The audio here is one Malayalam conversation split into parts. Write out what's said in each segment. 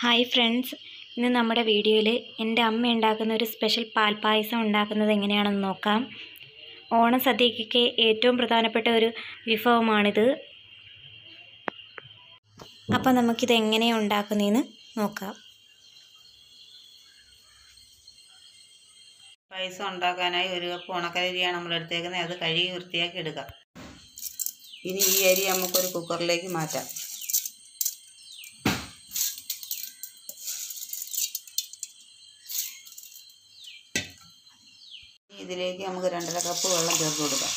ഹായ് ഫ്രണ്ട്സ് ഇന്ന് നമ്മുടെ വീഡിയോയിൽ എൻ്റെ അമ്മ ഉണ്ടാക്കുന്ന ഒരു സ്പെഷ്യൽ പാൽപ്പായസം ഉണ്ടാക്കുന്നത് എങ്ങനെയാണെന്ന് നോക്കാം ഓണസദ്യക്കൊക്കെ ഏറ്റവും പ്രധാനപ്പെട്ട ഒരു വിഭവമാണിത് അപ്പോൾ നമുക്കിത് എങ്ങനെയാണ് ഉണ്ടാക്കുന്നതെന്ന് നോക്കാം പായസം ഉണ്ടാക്കാനായി ഒരു കപ്പ് ഉണക്കലരിയാണ് നമ്മൾ എടുത്തേക്കുന്നത് അത് കഴുകി വൃത്തിയാക്കി എടുക്കാം ഇനി ഈ അരി നമുക്കൊരു കുക്കറിലേക്ക് മാറ്റാം ഇനി ഇതിലേക്ക് നമുക്ക് രണ്ടര കപ്പ് വെള്ളം ചേർത്ത് കൊടുക്കാം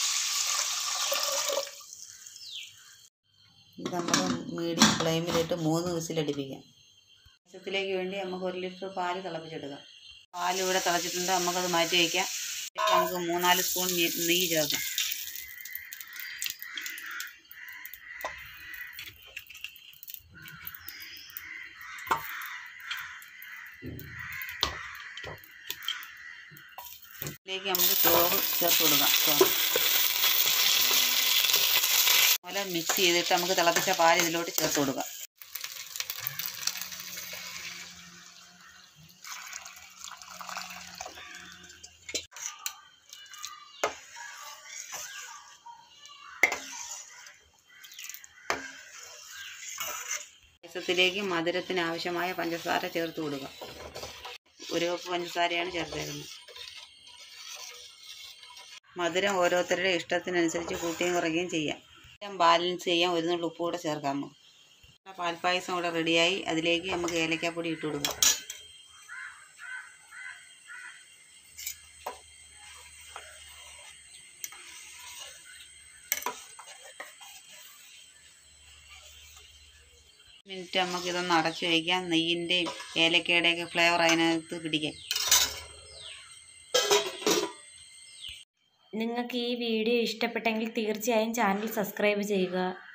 ഇത് നമ്മൾ മീഡിയം ഫ്ലെയിമിലിട്ട് മൂന്ന് വിസിലടിപ്പിക്കാം പായസത്തിലേക്ക് വേണ്ടി നമുക്ക് ഒരു ലിറ്റർ പാല് തിളപ്പിച്ചെടുക്കാം പാൽ ഇവിടെ തിളച്ചിട്ടുണ്ട് നമുക്കത് മാറ്റി വയ്ക്കാം ഇതിലേക്ക് നമുക്ക് മൂന്നാല് സ്പൂൺ നെ- നെയ്യ് ചേർക്കാം ഇതിലേക്ക് നമുക്ക് ചോറ് ചേർത്ത് കൊടുക്കാം ചോറ് അതുപോലെ മിക്സ് ചെയ്തിട്ട് നമുക്ക് തിളപ്പിച്ച പാൽ ഇതിലോട്ട് ചേർത്ത് കൊടുക്കാം പായസത്തിലേക്ക് മധുരത്തിന് ആവശ്യമായ പഞ്ചസാര ചേർത്ത് കൊടുക്കുക ഒരു കപ്പ് പഞ്ചസാരയാണ് ചേർത്തേക്കുന്നത് മധുരം ഓരോരുത്തരുടെ ഇഷ്ടത്തിനനുസരിച്ച് കൂട്ടുകയും കുറയ്ക്കുകയും ചെയ്യാം മധുരം ബാലൻസ് ചെയ്യാൻ ഒരു നുള്ളി ഉപ്പ് കൂടെ ചേർക്കാം നമുക്ക് പാൽപ്പായസം ഇവിടെ റെഡിയായി അതിലേക്ക് നമുക്ക് ഏലക്കാപ്പൊടി ഇട്ട് കൊടുക്കാം മിനിറ്റ് നമുക്ക് ഇതൊന്ന് അടച്ചു വയ്ക്കാം നെയ്യിൻ്റെയും ഏലക്കയുടെയൊക്കെ ഫ്ലേവർ അതിനകത്ത് പിടിക്കാൻ നിങ്ങൾക്ക് ഈ വീഡിയോ ഇഷ്ടപ്പെട്ടെങ്കിൽ തീർച്ചയായും ചാനൽ സബ്സ്ക്രൈബ് ചെയ്യുക